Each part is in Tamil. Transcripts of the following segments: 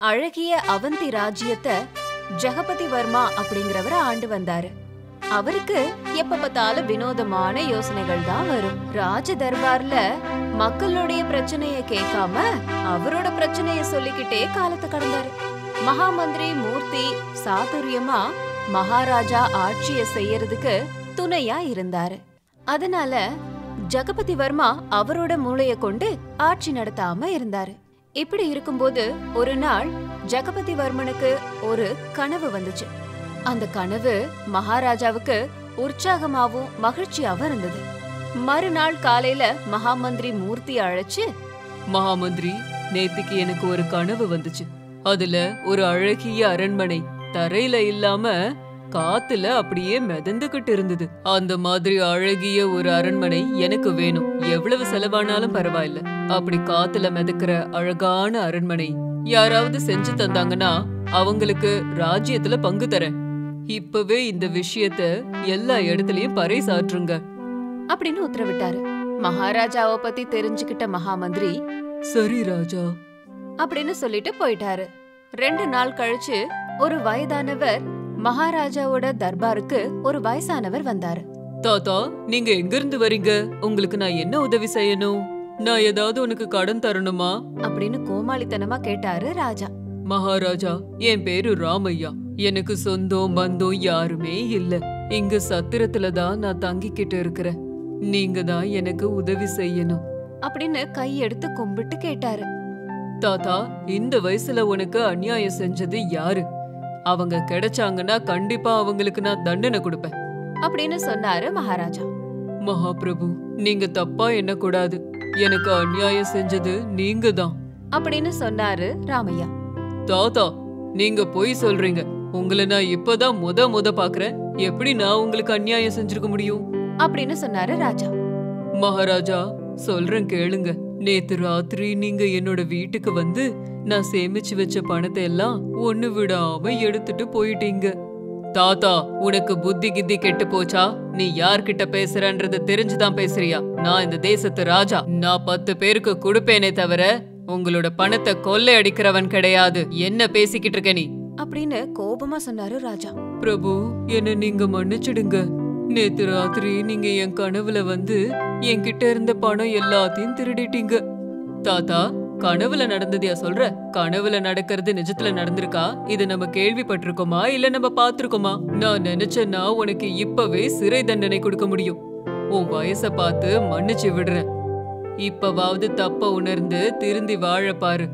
அழகிய அவந்தி ராஜ்யத்தை ஜெகபதி வர்மா அப்படிங்கிறவர் ஆண்டு வந்தாரு அவருக்கு எப்ப பார்த்தாலும் வினோதமான யோசனைகள் தான் வரும் ராஜ தர்பார்ல மக்களுடைய பிரச்சனைய கேட்காம அவரோட பிரச்சனைய சொல்லிக்கிட்டே காலத்தை கடந்தாரு மகாமந்திரி மூர்த்தி சாதுரியமா மகாராஜா ஆட்சிய செய்யறதுக்கு துணையா இருந்தாரு அதனால ஜெகபதி வர்மா அவரோட மூளைய கொண்டு ஆட்சி நடத்தாம இருந்தாரு இப்படி இருக்கும்போது ஒரு நாள் ஜெகபதி வர்மனுக்கு ஒரு கனவு வந்துச்சு அந்த கனவு மகாராஜாவுக்கு உற்சாகமாவும் மகிழ்ச்சியாவும் இருந்தது மறுநாள் காலையில மகாமந்திரி மூர்த்தி அழைச்சு மகாமந்திரி நேத்துக்கு எனக்கு ஒரு கனவு வந்துச்சு அதுல ஒரு அழகிய அரண்மனை தரையில இல்லாம காத்துல அப்படியே மிதந்துகிட்டு இருந்தது அந்த மாதிரி அழகிய ஒரு அரண்மனை எனக்கு வேணும் எவ்வளவு செலவானாலும் பரவாயில்ல அப்படி காத்துல மிதக்கிற அழகான அரண்மனை யாராவது செஞ்சு தந்தாங்கன்னா அவங்களுக்கு ராஜ்யத்துல பங்கு தரேன் இப்பவே இந்த விஷயத்த எல்லா இடத்துலயும் பறைசாற்றுங்க அப்படின்னு உத்தரவிட்டாரு மகாராஜாவை பத்தி தெரிஞ்சுக்கிட்ட மகாமந்திரி சரி ராஜா அப்படின்னு சொல்லிட்டு போயிட்டாரு ரெண்டு நாள் கழிச்சு ஒரு வயதானவர் மகாராஜாவோட தர்பாருக்கு ஒரு வயசானவர் வந்தாரு தாத்தா நீங்க எங்க இருந்து வரீங்க உங்களுக்கு நான் என்ன உதவி செய்யணும் நான் ஏதாவது உனக்கு கடன் தரணுமா அப்படின்னு கோமாளித்தனமா கேட்டாரு ராஜா மகாராஜா என் பேரு ராமையா எனக்கு சொந்தம் பந்தம் யாருமே இல்ல இங்க சத்திரத்துல தான் நான் தங்கிக்கிட்டு இருக்கிறேன் நீங்க தான் எனக்கு உதவி செய்யணும் அப்படின்னு கையெடுத்து கும்பிட்டு கேட்டாரு தாத்தா இந்த வயசுல உனக்கு அநியாயம் செஞ்சது யாரு அவங்க கிடைச்சாங்கன்னா கண்டிப்பா அவங்களுக்கு நான் தண்டனை கொடுப்பேன் அப்படின்னு சொன்னாரு மகாராஜா மகாபிரபு நீங்க தப்பா எண்ணக்கூடாது எனக்கு அநியாயம் செஞ்சது நீங்க தான் அப்படின்னு சொன்னாரு ராமையா தாத்தா நீங்க பொய் சொல்றீங்க உங்களை நான் இப்பதான் முத முத பாக்குறேன் எப்படி நான் உங்களுக்கு அநியாயம் செஞ்சிருக்க முடியும் அப்படின்னு சொன்னாரு ராஜா மகாராஜா சொல்றேன் கேளுங்க நேத்து ராத்திரி நீங்க என்னோட வீட்டுக்கு வந்து நான் சேமிச்சு வச்ச பணத்தை எல்லாம் ஒண்ணு விடாம எடுத்துட்டு போயிட்டீங்க தாத்தா உனக்கு புத்தி கித்தி கெட்டு போச்சா நீ யார்கிட்ட பேசுறன்றது தெரிஞ்சுதான் பேசுறியா நான் இந்த தேசத்து ராஜா நான் பத்து பேருக்கு கொடுப்பேனே தவிர உங்களோட பணத்தை கொள்ளை அடிக்கிறவன் கிடையாது என்ன பேசிக்கிட்டு இருக்க நீ அப்படின்னு கோபமா சொன்னாரு ராஜா பிரபு என்ன நீங்க மன்னிச்சிடுங்க நேத்து ராத்திரி நீங்க என் கனவுல வந்து என்கிட்ட இருந்த பணம் எல்லாத்தையும் திருடிட்டீங்க தாத்தா கனவுல நடந்ததையா சொல்ற கனவுல நடக்கிறது நிஜத்துல நடந்திருக்கா இது நம்ம கேள்விப்பட்டிருக்கோமா இல்ல நம்ம பாத்திருக்கோமா நான் நினைச்சேன்னா உனக்கு இப்பவே சிறை தண்டனை கொடுக்க முடியும் உன் வயச பார்த்து மன்னிச்சு விடுறேன் இப்பவாவது தப்ப உணர்ந்து திருந்தி வாழ பாரு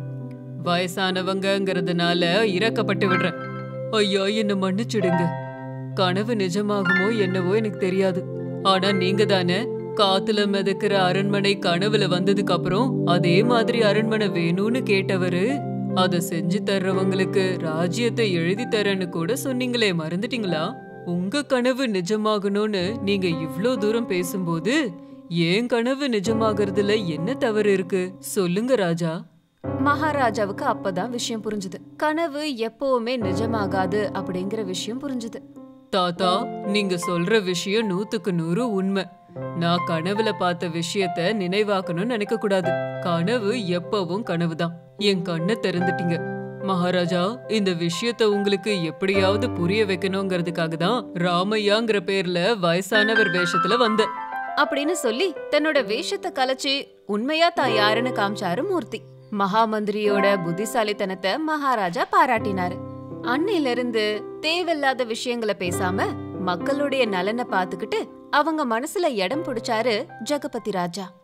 வயசானவங்கங்கிறதுனால இறக்கப்பட்டு விடுறேன் ஐயா என்ன மன்னிச்சிடுங்க கனவு நிஜமாகுமோ என்னவோ எனக்கு தெரியாது ஆனா நீங்க தானே காத்துல மிதக்கிற அரண்மனை கனவுல வந்ததுக்கு அப்புறம் அதே மாதிரி அரண்மனை வேணும்னு கேட்டவரு அத செஞ்சு தர்றவங்களுக்கு ராஜ்யத்தை எழுதி தரேன்னு கூட சொன்னீங்களே மறந்துட்டீங்களா உங்க கனவு நிஜமாகணும்னு நீங்க இவ்ளோ தூரம் பேசும்போது ஏன் கனவு நிஜமாகறதுல என்ன தவறு இருக்கு சொல்லுங்க ராஜா மகாராஜாவுக்கு அப்பதான் விஷயம் புரிஞ்சுது கனவு எப்பவுமே நிஜமாகாது அப்படிங்கிற விஷயம் புரிஞ்சுது தாத்தா நீங்க சொல்ற விஷயம் நூத்துக்கு நூறு உண்மை நான் கனவுல பார்த்த விஷயத்த நினைவாக்கணும்னு நினைக்க கூடாது கனவு எப்பவும் கனவுதான் என் கண்ணை திறந்துட்டீங்க மகாராஜா இந்த விஷயத்த உங்களுக்கு எப்படியாவது புரிய வைக்கணுங்கிறதுக்காக தான் ராமையாங்கிற பேர்ல வயசானவர் வேஷத்துல வந்தேன் அப்படின்னு சொல்லி தன்னோட வேஷத்தை கலைச்சு உண்மையா தான் யாருன்னு காமிச்சாரு மூர்த்தி மகாமந்திரியோட புத்திசாலித்தனத்தை மகாராஜா பாராட்டினாரு அன்னையில இருந்து தேவையில்லாத விஷயங்களை பேசாம மக்களுடைய நலனை பாத்துக்கிட்டு அவங்க மனசுல இடம் பிடிச்சாரு ஜெகபதி ராஜா